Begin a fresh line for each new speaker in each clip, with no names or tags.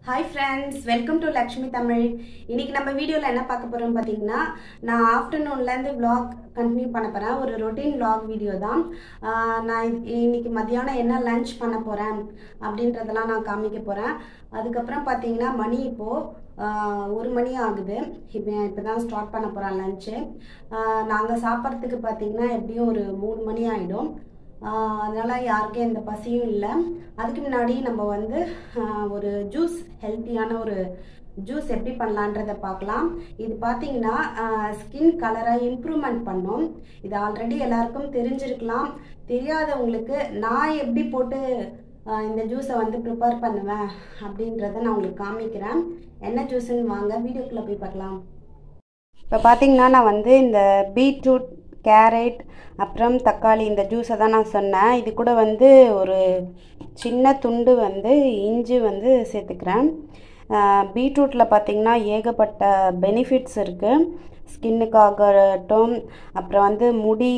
hi friends welcome to Lakshmi Tamil இன்னைக்கு நம்ம வீடியோவில் என்ன பார்க்க போகிறோம் பார்த்தீங்கன்னா நான் ஆஃப்டர்நூன்லேருந்து vlog கண்டினியூ பண்ண போகிறேன் ஒரு ரொட்டீன் vlog வீடியோ தான் ஆஹ் நான் இ- இன்னைக்கு மத்தியானம் என்ன லஞ்ச் பண்ண போகிறேன் அப்படின்றதெல்லாம் நான் காமிக்க போகிறேன் அதுக்கப்புறம் பார்த்தீங்கன்னா மணி இப்போது ஒரு மணி ஆகுது இப்போ இப்போ தான் ஸ்டார்ட் பண்ண போகிறேன் லஞ்சு நாங்கள் சாப்பிட்றதுக்கு பார்த்தீங்கன்னா எப்படியும் ஒரு மூணு மணி ஆகிடும் அதனால் யாருக்கும் எந்த பசியும் இல்லை அதுக்கு முன்னாடி நம்ம வந்து ஆஹ் ஒரு ஜூஸ் ஹெல்த்தியான ஒரு ஜூஸ் எப்படி பண்ணலான்றதை பார்க்கலாம் இது பார்த்தீங்கன்னா ஸ்கின் கலரை இம்ப்ரூவ்மெண்ட் பண்ணும் இது ஆல்ரெடி எல்லாருக்கும் தெரிஞ்சிருக்கலாம் தெரியாதவங்களுக்கு நான் எப்படி போட்டு ஆஹ் இந்த ஜூஸை வந்து ப்ரிப்பேர் பண்ணுவேன் அப்படின்றத நான் உங்களுக்கு காமிக்கிறேன் என்ன ஜூஸுன்னு வாங்க வீடியோக்குள்ளே போய் பார்க்கலாம் இப்போ பார்த்தீங்கன்னா நான் வந்து இந்த பீட்ரூட் கேரட் அப்புறம் தக்காளி இந்த ஜூஸை தான் நான் சொன்னேன் இது கூட வந்து ஒரு சின்ன துண்டு வந்து இஞ்சி வந்து சேர்த்துக்கிறேன் பீட்ரூட்டில் பார்த்தீங்கன்னா ஏகப்பட்ட பெனிஃபிட்ஸ் இருக்குது ஸ்கின்னுக்காகட்டும் அப்புறம் வந்து முடி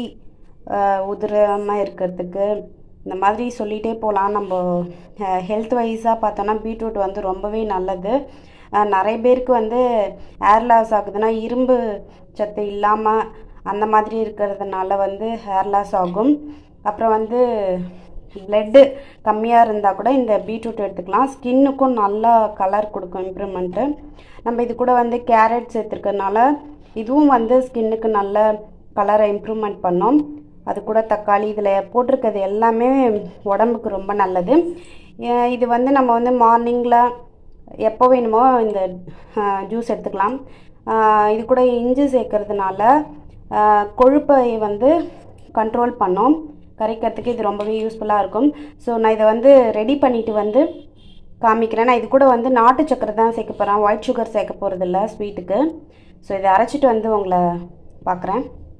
உதிராமல் இருக்கிறதுக்கு இந்த மாதிரி சொல்லிகிட்டே போகலாம் நம்ம ஹெல்த் வைஸாக பார்த்தோன்னா பீட்ரூட் வந்து ரொம்பவே நல்லது அஹ் நிறைய பேருக்கு வந்து ஹேர் லாஸ் ஆகுதுன்னா இரும்பு சத்து இல்லாமல் அந்த மாதிரி இருக்கிறதுனால வந்து ஹேர் லாஸ் ஆகும் அப்புறம் வந்து பிளட்டு கம்மியாக இருந்தால் கூட இந்த பீட்ரூட் எடுத்துக்கலாம் ஸ்கின்னுக்கும் நல்லா கலர் கொடுக்கும் இம்ப்ரூவ்மெண்ட்டு நம்ம இது கூட வந்து கேரட் சேர்த்துருக்கறனால இதுவும் வந்து ஸ்கின்னுக்கு நல்ல கலரை இம்ப்ரூவ்மெண்ட் பண்ணும் அது கூட தக்காளி இதில் போட்டிருக்கிறது எல்லாமே உடம்புக்கு ரொம்ப நல்லது அஹ் இது வந்து நம்ம வந்து மார்னிங்கில் எப்போ வேணுமோ இந்த ஜூஸ் எடுத்துக்கலாம் ஆஹ் இது கூட இஞ்சி சேர்க்கறதுனால ஆஹ் கொழுப்பை வந்து கண்ட்ரோல் பண்ணும் கரைக்கிறதுக்கு இது ரொம்பவே யூஸ்ஃபுல்லாக இருக்கும் ஸோ நான் இதை வந்து ரெடி பண்ணிவிட்டு வந்து காமிக்கிறேன் நான் இது கூட வந்து நாட்டு சக்கரை தான் சேர்க்க போகிறேன் ஒயிட் சுகர் சேர்க்க போகிறதில்ல ஸ்வீட்டுக்கு ஸோ இதை அரைச்சிட்டு வந்து உங்களை பார்க்குறேன்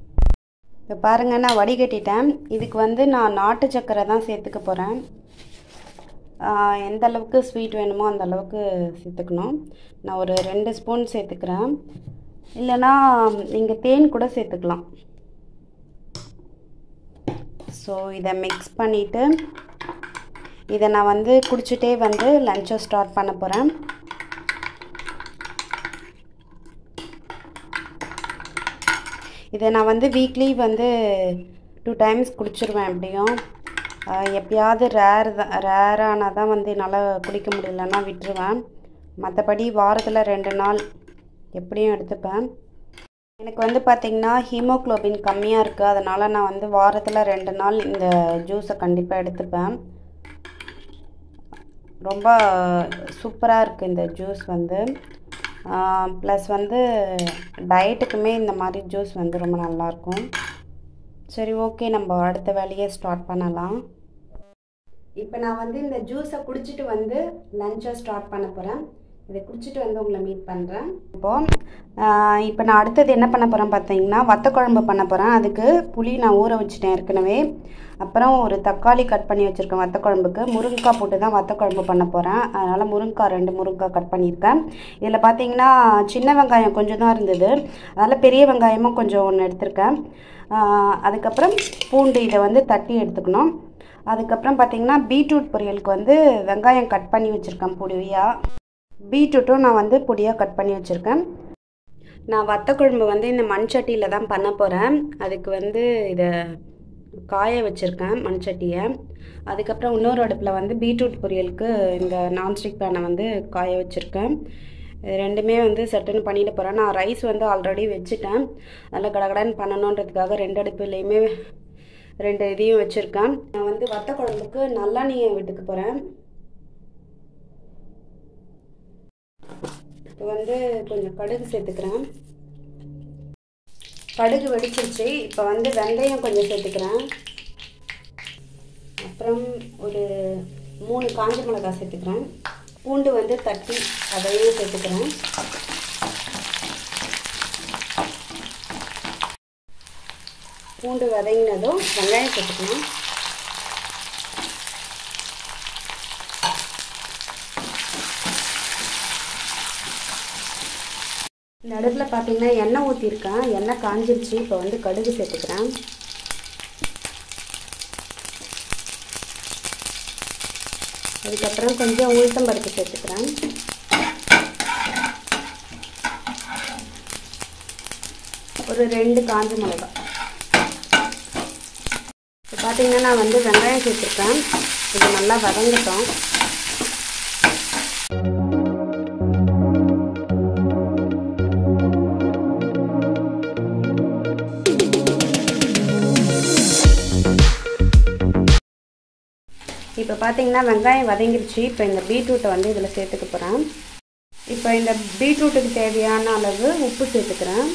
இப்போ பாருங்கள் நான் வடிகட்டிட்டேன் இதுக்கு வந்து நான் நாட்டு சக்கரை தான் சேர்த்துக்க போகிறேன் ஆஹ் எந்த அளவுக்கு ஸ்வீட் வேணுமோ அந்த அளவுக்கு சேர்த்துக்கணும் நான் ஒரு ரெண்டு ஸ்பூன் சேர்த்துக்கிறேன் இல்லைன்னா நீங்கள் தேன் கூட சேர்த்துக்கலாம் ஸோ இதை மிக்ஸ் பண்ணிவிட்டு இதை நான் வந்து குடிச்சிட்டே வந்து லஞ்சை ஸ்டார்ட் பண்ண போகிறேன் இதை நான் வந்து வீக்லி வந்து டூ டைம்ஸ் குடிச்சிருவேன் எப்படியும் ஆஹ் எப்பயாவது ரேர் தான் ரேரானால் தான் வந்து என்னால் குடிக்க முடியலன்னா விட்டுருவேன் மற்றபடி வாரத்தில் ரெண்டு நாள் எப்படியும் எடுத்துப்பேன் எனக்கு வந்து பார்த்திங்கன்னா ஹீமோக்ளோபின் கம்மியாக இருக்குது அதனால் நான் வந்து வாரத்தில் ரெண்டு நாள் இந்த ஜூஸை கண்டிப்பாக எடுத்துப்பேன் ரொம்ப சூப்பராக இருக்குது இந்த ஜூஸ் வந்து ப்ளஸ் வந்து டயட்டுக்குமே இந்த மாதிரி ஜூஸ் வந்து ரொம்ப நல்லாயிருக்கும் சரி ஓகே நம்ம அடுத்த வேலையை ஸ்டார்ட் பண்ணலாம் இப்போ நான் வந்து இந்த ஜூஸை குடிச்சிட்டு வந்து லஞ்சை ஸ்டார்ட் பண்ண போகிறேன் இதை குடிச்சிட்டு வந்து உங்களை மீட் பண்ணுறேன் இப்போது இப்போ நான் அடுத்தது என்ன பண்ண போகிறேன் பார்த்தீங்கன்னா வத்த குழம்பு பண்ண போகிறேன் அதுக்கு புளி நான் ஊற வச்சுட்டேன் ஏற்கனவே அப்புறம் ஒரு தக்காளி கட் பண்ணி வச்சுருக்கேன் வத்த குழம்புக்கு முருங்கைக்காய் போட்டு தான் வத்த குழம்பு பண்ண போகிறேன் அதனால் முருங்கைக்காய் ரெண்டு முருங்கைக்காய் கட் பண்ணியிருக்கேன் இதில் பார்த்தீங்கன்னா சின்ன வெங்காயம் கொஞ்சம் தான் இருந்தது அதனால் பெரிய வெங்காயமும் கொஞ்சம் ஒன்று எடுத்திருக்கேன் ஆஹ் அதுக்கப்புறம் பூண்டு இதை வந்து தட்டி எடுத்துக்கணும் அதுக்கப்புறம் பார்த்தீங்கன்னா பீட்ரூட் பொரியலுக்கு வந்து வெங்காயம் கட் பண்ணி வச்சுருக்கேன் பொடியாக பீட்ரூட்டும் நான் வந்து பொடியாக கட் பண்ணி வச்சுருக்கேன் நான் வத்த குழம்பு வந்து இந்த மண் சட்டியில் தான் பண்ண போகிறேன் அதுக்கு வந்து இதை காய வச்சுருக்கேன் மண் சட்டியை அதுக்கப்புறம் இன்னொரு அடுப்பில் வந்து பீட்ரூட் பொரியலுக்கு இந்த நான்ஸ்டிக் பேனை வந்து காய வச்சுருக்கேன் இது ரெண்டுமே வந்து சட்டுன்னு பண்ணிட்டு போகிறேன் நான் ரைஸ் வந்து ஆல்ரெடி வச்சுட்டேன் அதனால் கடகடன்னு பண்ணணுன்றதுக்காக ரெண்டு அடுப்புலேயுமே ரெண்டு இதையும் வச்சுருக்கேன் நான் வந்து வத்த குழம்புக்கு நல்லெண்ணெயை விட்டுக்க போகிறேன் இப்போ வந்து கொஞ்சம் கடுகு சேர்த்துக்கிறேன் கடுகு வெடிச்சிருச்சு இப்போ வந்து வெந்தயம் கொஞ்சம் சேர்த்துக்கிறேன் அப்புறம் ஒரு மூணு காஞ்ச மிளகாய் சேர்த்துக்கிறேன் பூண்டு வந்து தட்டி அதையும் சேர்த்துக்கிறேன் பூண்டு வதங்கினதும் வெங்காயம் சேர்த்துக்கணும் இந்த அடுப்பில் பார்த்தீங்கன்னா எண்ணெய் ஊற்றிருக்கேன் எண்ணெய் காஞ்சிருச்சு இப்போ வந்து கடுகு சேர்த்துக்கிறேன் அதுக்கப்புறம் கொஞ்சம் உளுத்தம் பருப்பு சேர்த்துக்கிறேன் ஒரு ரெண்டு காஞ்ச மிளகாய் இப்போ பார்த்தீங்கன்னா நான் வந்து வெங்காயம் சேர்த்துருக்கேன் இது நல்லா வதங்கட்டும் இப்போ பார்த்தீங்கன்னா வெங்காயம் வதங்கிருச்சு இப்போ இந்த பீட்ரூட்டை வந்து இதில் சேர்த்துக்க போகிறேன் இப்போ இந்த பீட்ரூட்டுக்கு தேவையான அளவு உப்பு சேர்த்துக்கிறேன்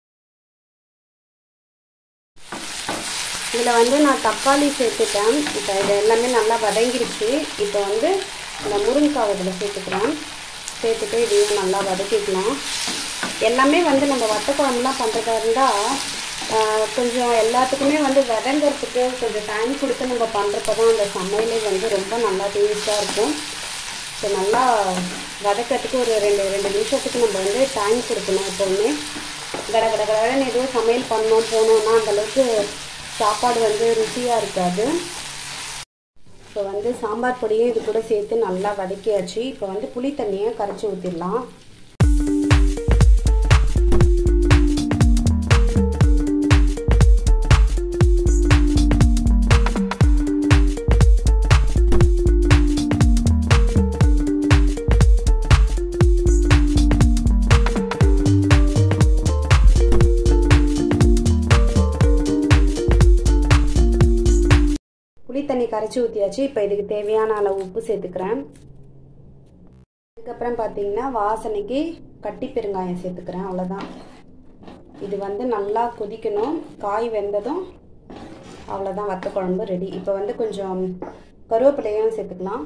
இதில் வந்து நான் தக்காளி சேர்த்துட்டேன் இப்போ இது எல்லாமே நல்லா வதங்கிருச்சு இப்போ வந்து இந்த முருங்கைக்காய் இதில் சேர்த்துக்கிறேன் சேர்த்துட்டு இதையும் நல்லா வதக்கிக்கலாம் எல்லாமே வந்து நம்ம வத்த குழம்புலாம் பண்ணுறதா இருந்தால் கொஞ்சம் எல்லாத்துக்குமே வந்து வதங்கிறதுக்கு கொஞ்சம் டைம் கொடுத்து நம்ம பண்ணுறப்ப தான் அந்த சமையலே வந்து ரொம்ப நல்லா டேஸ்ட்டாக இருக்கும் ஸோ நல்லா வதக்கிறதுக்கு ஒரு ரெண்டு ரெண்டு நிமிஷத்துக்கு நம்ம வந்து டைம் கொடுக்கணும் எப்போவுமே கட கட கடன்னு எதுவும் சமையல் பண்ணோம் போனோம்னா அந்தளவுக்கு சாப்பாடு வந்து ருசியாக இருக்காது இப்போ வந்து சாம்பார் பொடியும் இது கூட சேர்த்து நல்லா வதக்கியாச்சு இப்போ வந்து புளி தண்ணியை கரைச்சி ஊற்றிடலாம் புளி தண்ணி கரைச்சி ஊற்றியாச்சு இப்போ இதுக்கு தேவையான அளவு உப்பு சேர்த்துக்கிறேன் அதுக்கப்புறம் பார்த்தீங்கன்னா வாசனைக்கு கட்டி பெருங்காயம் சேர்த்துக்கிறேன் அவ்வளோதான் இது வந்து நல்லா கொதிக்கணும் காய் வெந்ததும் அவ்வளோதான் வத்த குழம்பு ரெடி இப்போ வந்து கொஞ்சம் கருவேப்பிலையும் சேர்த்துக்கலாம்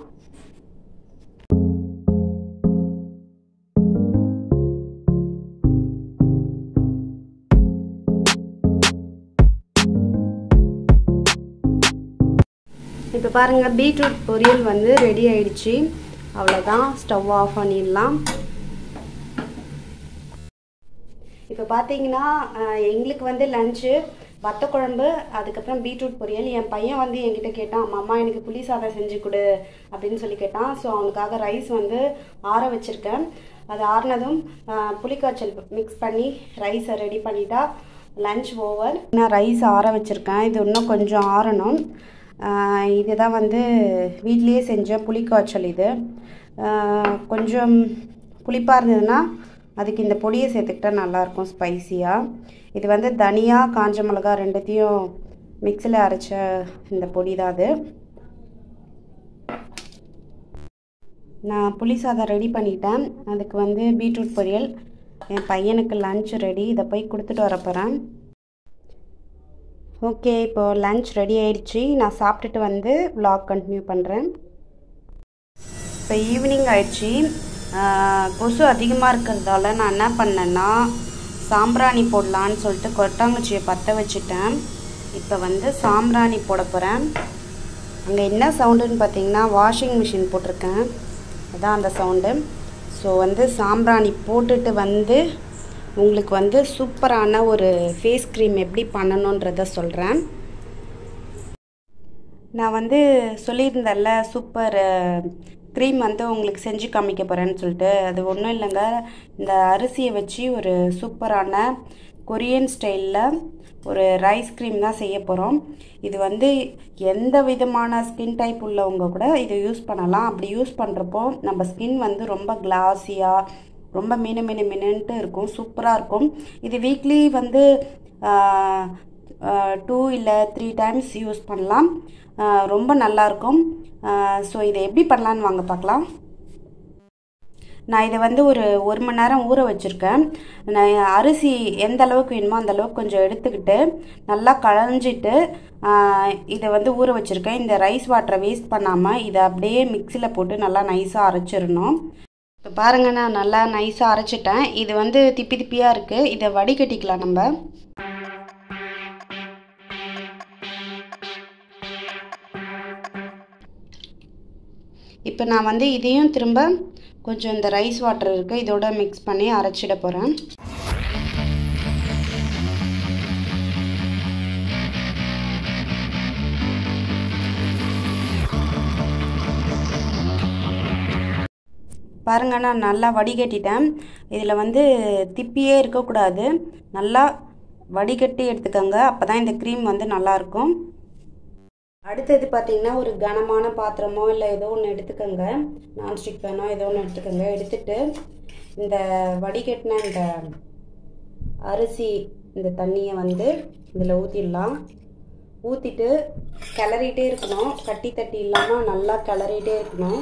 இப்போ பாருங்கள் பீட்ரூட் பொரியல் வந்து ரெடி ஆயிடுச்சு அவ்வளோதான் ஸ்டவ் ஆஃப் பண்ணிடலாம் இப்போ பார்த்தீங்கன்னா எங்களுக்கு வந்து லஞ்சு வத்த குழம்பு அதுக்கப்புறம் பீட்ரூட் பொரியல் என் பையன் வந்து என்கிட்ட கேட்டான் அம்மா எனக்கு புளி சாதம் செஞ்சு கொடு அப்படின்னு சொல்லி கேட்டான் ஸோ அவனுக்காக ரைஸ் வந்து ஆற வச்சுருக்கேன் அது ஆறினதும் புளிக்காய்ச்சல் மிக்ஸ் பண்ணி ரைஸை ரெடி பண்ணிட்டா லஞ்ச் ஓவர் நான் ரைஸ் ஆற வச்சுருக்கேன் இது இன்னும் கொஞ்சம் ஆறணும் இதுதான் வந்து வீட்லேயே செஞ்ச புளிக்காய்ச்சல் இது கொஞ்சம் புளிப்பாக இருந்ததுன்னா அதுக்கு இந்த பொடியை சேர்த்துக்கிட்டா நல்லாயிருக்கும் ஸ்பைசியாக இது வந்து தனியா காஞ்ச மிளகா ரெண்டுத்தையும் மிக்சியில் அரைச்ச இந்த பொடி தான் அது நான் புளி சாதம் ரெடி பண்ணிட்டேன் அதுக்கு வந்து பீட்ரூட் பொரியல் என் பையனுக்கு லஞ்ச் ரெடி இதை போய் கொடுத்துட்டு வர போகிறேன் ஓகே இப்போது லஞ்ச் ரெடி ஆயிடுச்சு நான் சாப்பிட்டுட்டு வந்து விலாக் கண்டினியூ பண்ணுறேன் இப்போ ஈவினிங் ஆயிடுச்சு கொசு அதிகமாக இருக்கிறதால நான் என்ன பண்ணேன்னா சாம்பிராணி போடலான்னு சொல்லிட்டு கொட்டாங்குச்சியை பற்ற வச்சுட்டேன் இப்போ வந்து சாம்பிராணி போட போகிறேன் அங்கே என்ன சவுண்டுன்னு பார்த்தீங்கன்னா வாஷிங் மிஷின் போட்டிருக்கேன் அதான் அந்த சவுண்டு ஸோ வந்து சாம்பிராணி போட்டுட்டு வந்து உங்களுக்கு வந்து சூப்பரான ஒரு ஃபேஸ் க்ரீம் எப்படி பண்ணணுன்றத சொல்கிறேன் நான் வந்து சொல்லியிருந்தேன்ல சூப்பர் க்ரீம் வந்து உங்களுக்கு செஞ்சு காமிக்க போகிறேன்னு சொல்லிட்டு அது ஒன்றும் இல்லைங்க இந்த அரிசியை வச்சு ஒரு சூப்பரான கொரியன் ஸ்டைலில் ஒரு ரைஸ் க்ரீம் தான் செய்ய போகிறோம் இது வந்து எந்த விதமான ஸ்கின் டைப் உள்ளவங்க கூட இதை யூஸ் பண்ணலாம் அப்படி யூஸ் பண்ணுறப்போ நம்ம ஸ்கின் வந்து ரொம்ப கிளாஸியாக ரொம்ப மினு மினு மினுன்ட்டு இருக்கும் சூப்பராக இருக்கும் இது வீக்லி வந்து டூ இல்லை த்ரீ டைம்ஸ் யூஸ் பண்ணலாம் ரொம்ப நல்லாயிருக்கும் ஸோ இதை எப்படி பண்ணலான்னு வாங்க பார்க்கலாம் நான் இதை வந்து ஒரு ஒரு மணி நேரம் ஊற வச்சுருக்கேன் நான் அரிசி எந்த அளவுக்கு வேணுமோ அந்த அளவுக்கு கொஞ்சம் எடுத்துக்கிட்டு நல்லா களைஞ்சிட்டு இதை வந்து ஊற வச்சுருக்கேன் இந்த ரைஸ் வாட்டரை வேஸ்ட் பண்ணாமல் இதை அப்படியே மிக்சியில் போட்டு நல்லா நைஸாக அரைச்சிடணும் இப்போ பாருங்கள் நான் நல்லா நைஸாக அரைச்சிட்டேன் இது வந்து திப்பி திப்பியாக இருக்குது இதை வடிகட்டிக்கலாம் நம்ம இப்போ நான் வந்து இதையும் திரும்ப கொஞ்சம் இந்த ரைஸ் வாட்டர் இருக்குது இதோட மிக்ஸ் பண்ணி அரைச்சிட போகிறேன் பாருங்க நான் நல்லா வடிகட்டிட்டேன் இதில் வந்து திப்பியே இருக்கக்கூடாது நல்லா வடிகட்டி எடுத்துக்கோங்க அப்போ தான் இந்த க்ரீம் வந்து நல்லாயிருக்கும் அடுத்தது பார்த்தீங்கன்னா ஒரு கனமான பாத்திரமோ இல்லை ஏதோ ஒன்று எடுத்துக்கோங்க நான்ஸ்டிக் பேனோ ஏதோ ஒன்று எடுத்துக்கோங்க எடுத்துட்டு இந்த வடிகட்டின இந்த அரிசி இந்த தண்ணியை வந்து இதில் ஊற்றிடலாம் ஊற்றிட்டு கிளறிட்டே இருக்கணும் கட்டி தட்டி இல்லாமல் நல்லா கிளறிட்டே இருக்கணும்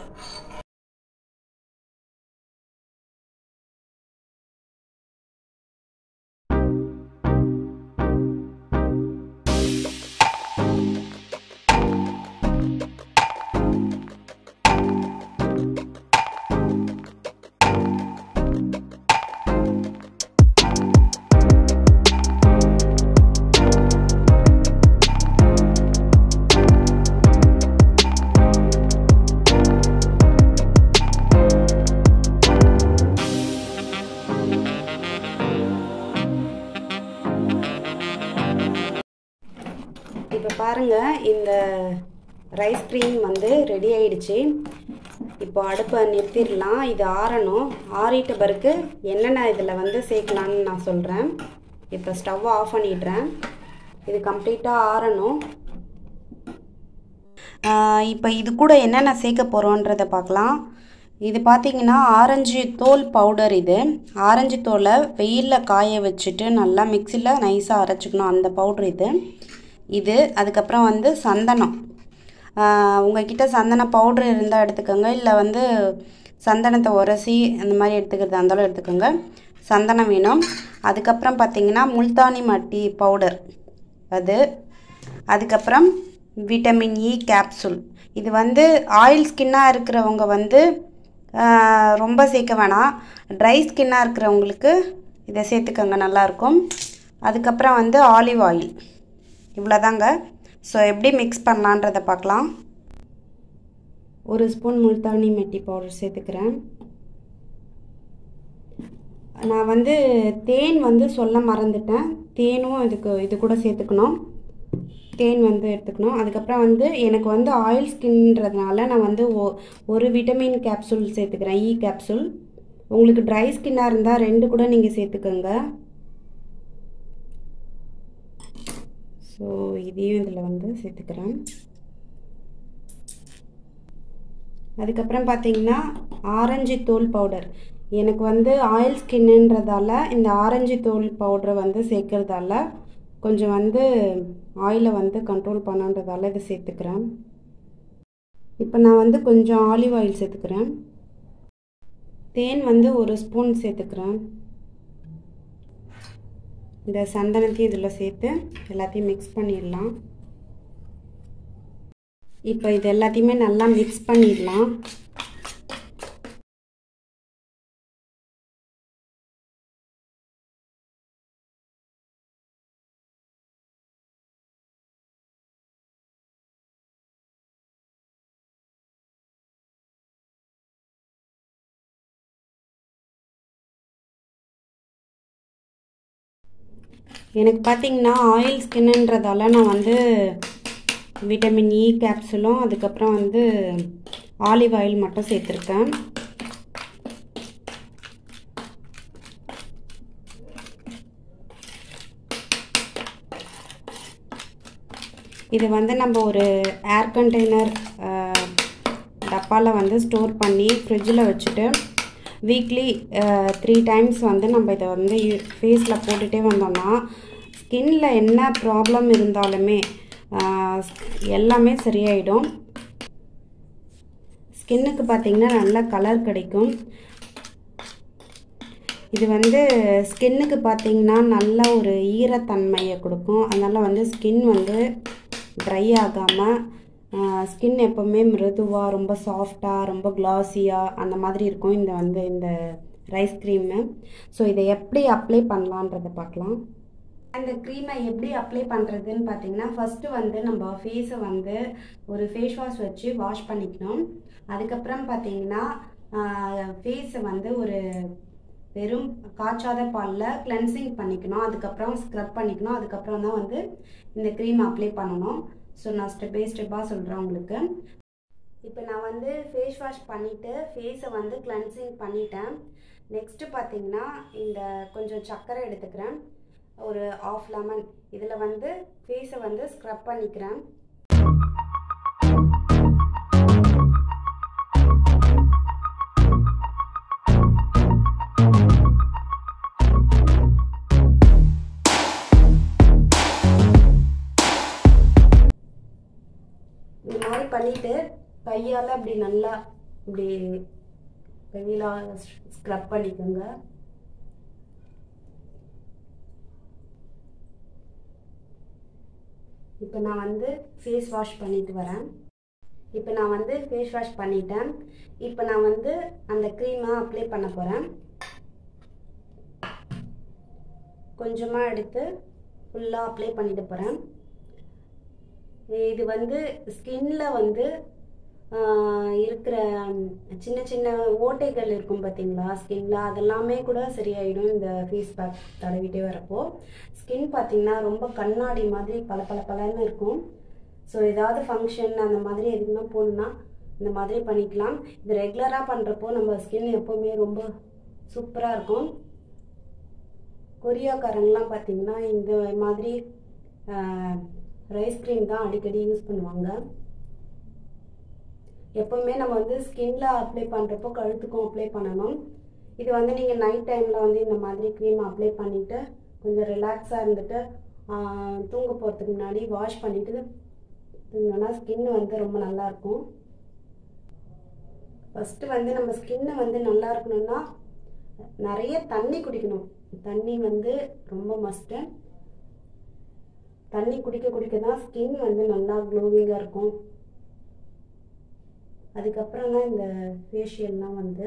இப்போ பாருங்கள் இந்த ரைஸ் க்ரீம் வந்து ரெடி ஆயிடுச்சு இப்போ அடுப்பை நிறுத்திடலாம் இது ஆறணும் ஆறிட்ட பிறகு என்னென்ன இதில் வந்து சேர்க்கலான்னு நான் சொல்கிறேன் இப்போ ஸ்டவ் ஆஃப் பண்ணிடுறேன் இது கம்ப்ளீட்டாக ஆறணும் இப்போ இது கூட என்னென்ன சேர்க்க போகிறோன்றதை பார்க்கலாம் இது பார்த்தீங்கன்னா ஆரஞ்சு தோல் பவுடர் இது ஆரஞ்சு தோலை வெயிலில் காய வச்சுட்டு நல்லா மிக்சியில் நைஸாக அரைச்சிக்கணும் அந்த பவுட்ரு இது இது அதுக்கப்புறம் வந்து சந்தனம் உங்ககிட்ட சந்தன பவுட்ரு இருந்தால் எடுத்துக்கோங்க இல்லை வந்து சந்தனத்தை உரசி அந்த மாதிரி எடுத்துக்கிறதா இருந்தாலும் எடுத்துக்கோங்க சந்தனம் வேணும் அதுக்கப்புறம் பார்த்திங்கன்னா முல்தானி மட்டி பவுடர் அது அதுக்கப்புறம் விட்டமின் இ கேப்சூல் இது வந்து ஆயில் ஸ்கின்னாக இருக்கிறவங்க வந்து ரொம்ப சேர்க்க வேணாம் ட்ரை ஸ்கின்னாக இருக்கிறவங்களுக்கு இதை சேர்த்துக்கோங்க நல்லாயிருக்கும் அதுக்கப்புறம் வந்து ஆலிவ் ஆயில் இவ்வளோதாங்க ஸோ எப்படி மிக்ஸ் பண்ணலான்றதை பார்க்கலாம் ஒரு ஸ்பூன் முல்தானி மெட்டி பவுடர் சேர்த்துக்கிறேன் நான் வந்து தேன் வந்து சொல்ல மறந்துட்டேன் தேனும் இதுக்கு இது கூட சேர்த்துக்கணும் தேன் வந்து எடுத்துக்கணும் அதுக்கப்புறம் வந்து எனக்கு வந்து ஆயில் ஸ்கின்றதுனால நான் வந்து ஒ ஒரு விட்டமின் கேப்சூல் சேர்த்துக்கிறேன் இ கேப்சூல் உங்களுக்கு ட்ரை ஸ்கின்னாக இருந்தால் ரெண்டு கூட நீங்கள் சேர்த்துக்கோங்க ஸோ இதையும் இதில் வந்து சேர்த்துக்கிறேன் அதுக்கப்புறம் பார்த்தீங்கன்னா ஆரஞ்சு தோல் பவுடர் எனக்கு வந்து ஆயில் ஸ்கின்னுன்றதால இந்த ஆரஞ்சு தோல் பவுடரை வந்து சேர்க்கறதால கொஞ்சம் வந்து ஆயிலை வந்து கண்ட்ரோல் பண்ணுன்றதால இதை சேர்த்துக்கிறேன் இப்போ நான் வந்து கொஞ்சம் ஆலிவ் ஆயில் சேர்த்துக்கிறேன் தேன் வந்து ஒரு ஸ்பூன் சேர்த்துக்கிறேன் இந்த சந்தனத்தையும் இதில் சேர்த்து எல்லாத்தையும் மிக்ஸ் பண்ணிடலாம் இப்போ இது எல்லாத்தையுமே நல்லா மிக்ஸ் பண்ணிடலாம் எனக்கு பார்த்தீங்கன்னா ஆயில் ஸ்கின்ன்றதால நான் வந்து விட்டமின் இ கேப்சூலும் அதுக்கப்புறம் வந்து ஆலிவ் ஆயில் மட்டும் சேர்த்துருக்கேன் இது வந்து நம்ம ஒரு ஏர் கண்டெய்னர் டப்பாவில் வந்து ஸ்டோர் பண்ணி ஃப்ரிட்ஜில் வச்சுட்டு வீக்லி த்ரீ டைம்ஸ் வந்து நம்ம இதை வந்து ஃபேஸில் போட்டுகிட்டே வந்தோம்னா ஸ்கின்ல என்ன ப்ராப்ளம் இருந்தாலுமே எல்லாமே சரியாயிடும் ஸ்கின்னுக்கு பார்த்திங்கன்னா நல்ல கலர் கிடைக்கும் இது வந்து ஸ்கின்னுக்கு பார்த்திங்கன்னா நல்ல ஒரு ஈரத்தன்மையை கொடுக்கும் அதனால் வந்து ஸ்கின் வந்து ட்ரை ஆகாமல் ஸ்கின் எப்போவுமே மிருதுவாக ரொம்ப சாஃப்டாக ரொம்ப க்ளாஸியாக அந்த மாதிரி இருக்கும் இந்த வந்து இந்த ரைஸ் க்ரீமு ஸோ இதை எப்படி அப்ளை பண்ணலான்றதை பார்க்கலாம் அந்த க்ரீமை எப்படி அப்ளை பண்ணுறதுன்னு பார்த்தீங்கன்னா ஃபஸ்ட்டு வந்து நம்ம ஃபேஸை வந்து ஒரு ஃபேஸ் வாஷ் வச்சு வாஷ் பண்ணிக்கணும் அதுக்கப்புறம் பார்த்தீங்கன்னா ஃபேஸை வந்து ஒரு வெறும் காய்ச்சாத பாலில் கிளென்சிங் பண்ணிக்கணும் அதுக்கப்புறம் ஸ்க்ரப் பண்ணிக்கணும் அதுக்கப்புறம் தான் வந்து இந்த க்ரீம் அப்ளை பண்ணணும் ஸோ நான் ஸ்டெப் பை ஸ்டெப்பாக சொல்கிறேன் உங்களுக்கு இப்போ நான் வந்து ஃபேஸ் வாஷ் பண்ணிவிட்டு ஃபேஸை வந்து கிளென்சிங் பண்ணிட்டேன் நெக்ஸ்ட்டு பார்த்தீங்கன்னா இந்த கொஞ்சம் சர்க்கரை எடுத்துக்கிறேன் ஒரு ஆஃப் லெமன் இதில் வந்து ஃபேஸை வந்து ஸ்க்ரப் பண்ணிக்கிறேன் இந்த மாதிரி பண்ணிட்டு கையால் அப்படி நல்லா இப்படி கையில் ஸ்க்ரப் பண்ணிக்கோங்க இப்போ நான் வந்து ஃபேஸ் வாஷ் பண்ணிட்டு வரேன் இப்போ நான் வந்து ஃபேஸ் வாஷ் பண்ணிட்டேன் இப்போ நான் வந்து அந்த க்ரீமை அப்ளை பண்ண போகிறேன் கொஞ்சமாக எடுத்து ஃபுல்லாக அப்ளை பண்ணிட்டு போகிறேன் இது வந்து ஸ்கின்ல வந்து இருக்கிற சின்ன சின்ன ஓட்டைகள் இருக்கும் பார்த்தீங்களா ஸ்கின்ல அதெல்லாமே கூட சரியாயிடும் இந்த ஃபேஸ் பேக் தடவிட்டே வரப்போ ஸ்கின் பார்த்தீங்கன்னா ரொம்ப கண்ணாடி மாதிரி பல பல பலன்னு இருக்கும் ஸோ ஏதாவது ஃபங்க்ஷன் அந்த மாதிரி எதுக்குன்னா போகணுன்னா இந்த மாதிரி பண்ணிக்கலாம் இது ரெகுலராக பண்ணுறப்போ நம்ம ஸ்கின் எப்போவுமே ரொம்ப சூப்பராக இருக்கும் கொரியாக்காரங்களாம் பார்த்தீங்கன்னா இந்த மாதிரி ரைஸ் க்ரீம் தான் அடிக்கடி யூஸ் பண்ணுவாங்க எப்போவுமே நம்ம வந்து ஸ்கின்ல அப்ளை பண்ணுறப்போ கழுத்துக்கும் அப்ளை பண்ணணும் இது வந்து நீங்கள் நைட் டைமில் வந்து இந்த மாதிரி க்ரீம் அப்ளை பண்ணிவிட்டு கொஞ்சம் ரிலாக்ஸாக இருந்துட்டு தூங்க போகிறதுக்கு முன்னாடி வாஷ் பண்ணிவிட்டு தூங்கினோன்னா ஸ்கின் வந்து ரொம்ப நல்லாயிருக்கும் ஃபஸ்ட்டு வந்து நம்ம ஸ்கின்னு வந்து நல்லா இருக்கணும்னா நிறைய தண்ணி குடிக்கணும் தண்ணி வந்து ரொம்ப மஸ்ட்டு தண்ணி குடிக்க குடிக்க தான் ஸ்கின் வந்து நல்லா க்ளோவிங்காக இருக்கும் அதுக்கப்புறம் தான் இந்த ஃபேஷியல்லாம் வந்து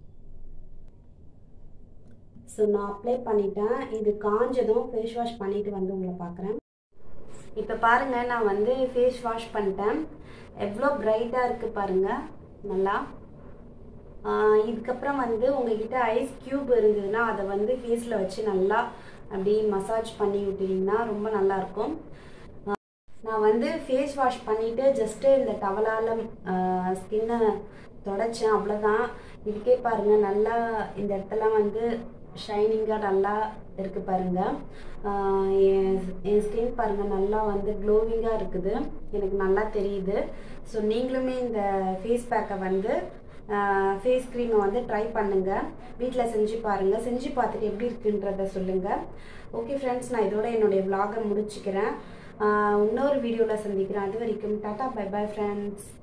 ஸோ நான் அப்ளை பண்ணிட்டேன் இது காஞ்சதும் ஃபேஸ் வாஷ் பண்ணிட்டு வந்து உங்களை பார்க்குறேன் இப்போ பாருங்கள் நான் வந்து ஃபேஸ் வாஷ் பண்ணிட்டேன் எவ்வளோ பிரைட்டாக இருக்குது பாருங்கள் நல்லா இதுக்கப்புறம் வந்து உங்ககிட்ட ஐஸ் க்யூப் இருந்ததுன்னா அதை வந்து ஃபேஸில் வச்சு நல்லா அப்படி மசாஜ் பண்ணி விட்டுட்டிங்கன்னா ரொம்ப நல்லாயிருக்கும் நான் வந்து ஃபேஸ் வாஷ் பண்ணிவிட்டு ஜஸ்ட்டு இந்த டவலால் ஸ்கின்னை தொடச்சேன் அவ்வளோதான் இதுக்கே பாருங்கள் நல்லா இந்த இடத்துல வந்து ஷைனிங்காக நல்லா இருக்குது பாருங்கள் என் ஸ்கின் பாருங்கள் நல்லா வந்து க்ளோவிங்காக இருக்குது எனக்கு நல்லா தெரியுது ஸோ நீங்களுமே இந்த ஃபேஸ் பேக்கை வந்து ஃபேஸ் க்ரீமை வந்து ட்ரை பண்ணுங்கள் வீட்டில் செஞ்சு பாருங்கள் செஞ்சு பார்த்துட்டு எப்படி இருக்குன்றத சொல்லுங்கள் ஓகே ஃப்ரெண்ட்ஸ் நான் இதோட என்னுடைய விலாகை முடிச்சுக்கிறேன் இன்னொரு வீடியோவில் சந்திக்கிறேன் அது வரைக்கும் டாட்டா பை பை ஃப்ரெண்ட்ஸ்